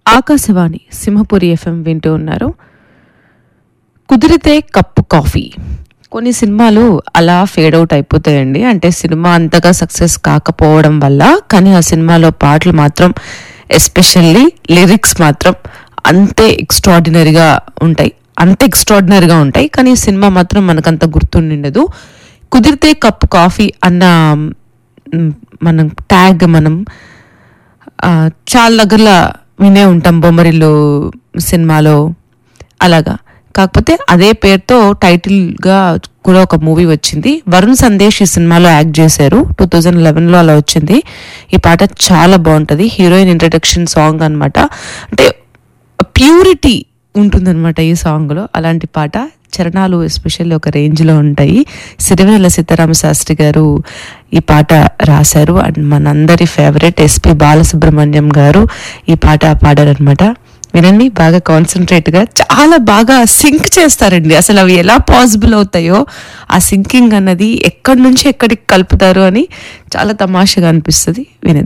Akashvani Simhapuri FM వింటూ ఉన్నారు కుదిరితే కప్పు కాఫీ కొన్ని సినిమాలు అలా ఫేడ్ అవుట్ అయిపోతాయండి అంటే సినిమా అంతగా సక్సెస్ కాకపోవడం వల్ల కానీ ఆ సినిమాలో పాటలు మాత్రం ఎస్పెషల్లీ లిరిక్స్ మాత్రం అంతే ఎక్స్ట్రాడినరీగా ఉంటాయి అంత ఎక్స్ట్రాడినరీగా ఉంటాయి కానీ ఈ సినిమా మాత్రం మనకంత గుర్తుండిండదు కుదిరితే కప్పు కాఫీ అన్న మ్, మనం ట్యాగ్ మనం ఆ, చాలా దగ్గరలో వినే ఉంటాం బొమ్మరిల్లు సినిమాలో అలాగా కాకపోతే అదే పేరుతో టైటిల్ గా కూడా ఒక మూవీ వచ్చింది వరుణ్ సందేశ్ ఈ సినిమాలో యాక్ట్ చేశారు టూ థౌజండ్ లెవెన్లో అలా వచ్చింది ఈ పాట చాలా బాగుంటుంది హీరోయిన్ ఇంట్రడక్షన్ సాంగ్ అన్నమాట అంటే ప్యూరిటీ ఉంటుందన్నమాట ఈ సాంగ్లో అలాంటి పాట చరణాలు ఎస్పెషల్లీ ఒక రేంజ్లో ఉంటాయి సిరివెన్నెల సీతారామ శాస్త్రి గారు ఈ పాట రాశారు అండ్ మనందరి ఫేవరెట్ ఎస్పి బాలసుబ్రహ్మణ్యం గారు ఈ పాట పాడారనమాట వినండి బాగా కాన్సన్ట్రేట్ గా చాలా బాగా సింక్ చేస్తారండి అసలు అవి ఎలా పాసిబుల్ అవుతాయో ఆ సింకింగ్ అన్నది ఎక్కడి నుంచి ఎక్కడికి కలుపుతారు అని చాలా తమాషగా అనిపిస్తుంది వినేది